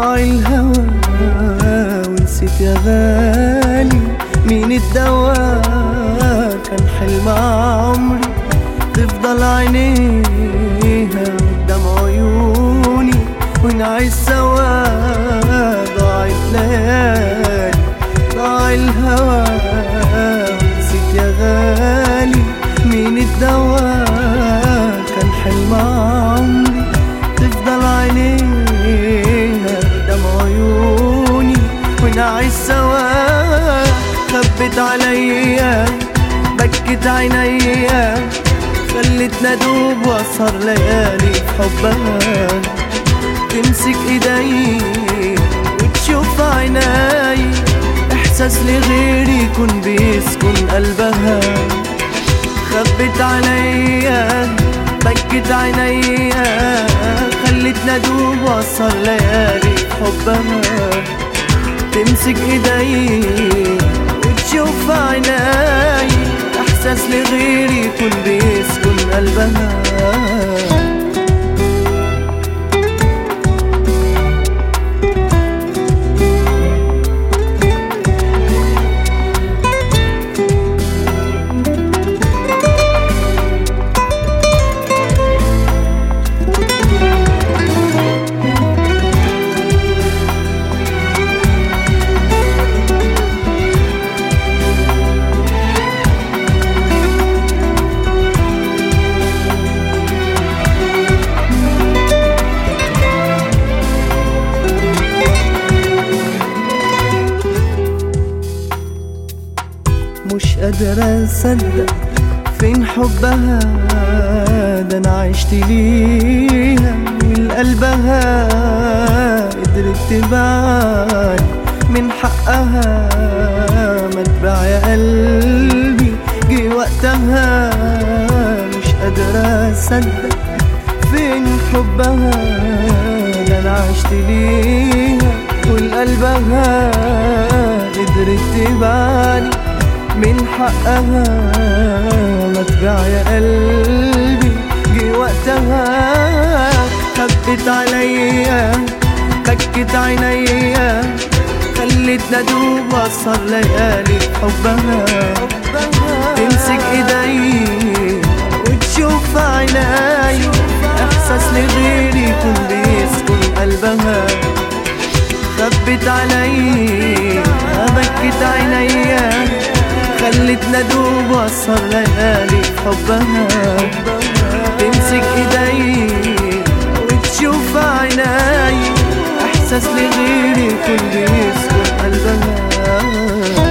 ضاع الهوى ونسيت يا غالي مين الدواء كان حلم عمري تفضل عينيها قدام عيوني ونعيش سوا ضاعت ليالي ضاع الهوى ونسيت يا غالي مين الدواء كان حلم عمري تفضل عينيها قدام عيوني ونعيش سوا خبت عليا بكت عينيا خلتنا دوب واسهر ليالي في حبها تمسك ايدي وتشوف عيناي احساس لغيري يكون بيسكن قلبها خبت عليا بكت عينيا خلتنا دوب واسهر ليالي في حبها تمسك ايدي وتشوف عيناي احساس لغيري يكون بيسكن قلبها مش قادر اصدق فين حبها ده انا عشت ليها من قلبها قدرت تبعد من حقها ما تباع يا قلبي جه وقتها مش قادر اصدق فين حبها ده انا عشت ليها والقلبها قدرت تبعني من حقها ما تبيع يا قلبي جه وقتها خبت عليا بكت عينيا خلتنا دوب واسهر ليالي في حبها تمسك ايدي وتشوف عيناي احساس لغيري يكون بيسكن قلبها خبت علي بكت عينيا خلتنا دوب واسهر ليالي في حبها تمسك ايدي وتشوف عيناي احساس لغيري يكون بيسكن قلبها